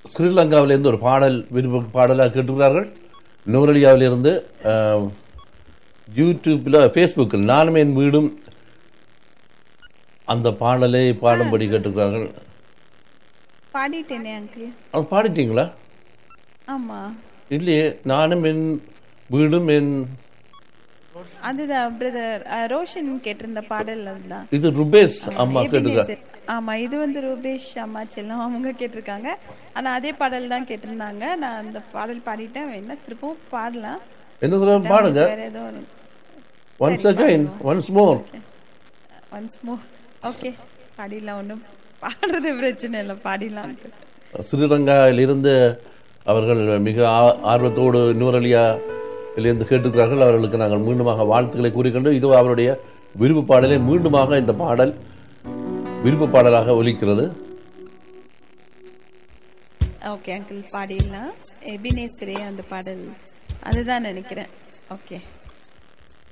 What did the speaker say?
ஸ்ரீலங்காவிலிருந்து ஒரு பாடல் விருப்ப பாடலாக கேட்டுக்கிறார்கள் நூரலியாவிலிருந்து அஹ், யூடியூப்பில் ஃபேஸ்புக்கில் நானும் என் வீடும் அந்த பாடலை பாடும்படி கேட்டுக்கிறார்கள் பாடிட்டேனே அங்கிள் அது பாடிட்டீங்களா ஆமா இல்லையே நானும் என் வீடும் என் அதுதான் பிரதர் ரோஷன் கேட்டிருந்த பாடல் அதுதான் இது ருபேஸ் அம்மா கேட்டுக்கிறார் எபினேசர். ஆமா இது வந்து ரூபேஷ் அம்மா செல்லம் அவங்க கேட்டிருக்காங்க ஆனா அதே பாடல் தான் கேட்டிருந்தாங்க நான் அந்த பாடல் பாடிட்டேன் வேணா திருப்பவும் பாடலாம் என்ன சொல்ல பாடுங்க வேற ஏதோ once again once more once more okay பாடிடலாம் ஒன்றும் பாடுறது பிரச்சனை இல்லை பாடிடலாம் uncle. ஸ்ரீலங்காவிலிருந்து அவர்கள் மிக ஆ- ஆர்வத்தோடு நூரலியாவிலிருந்து கேட்டுக்கிறார்கள் அவர்களுக்கு நாங்கள் மீண்டுமாக வாழ்த்துக்களை கூறிக்கொண்டு இது அவருடைய விருப்பு பாடலை மீண்டுமாக இந்த பாடல் விருப்பு பாடலாக ஒலிக்கிறது ஓகே அங்கிள் பாடிடலாம் எபினேசரே அந்த பாடல் அதுதான் நினைக்கிறேன் ஓகே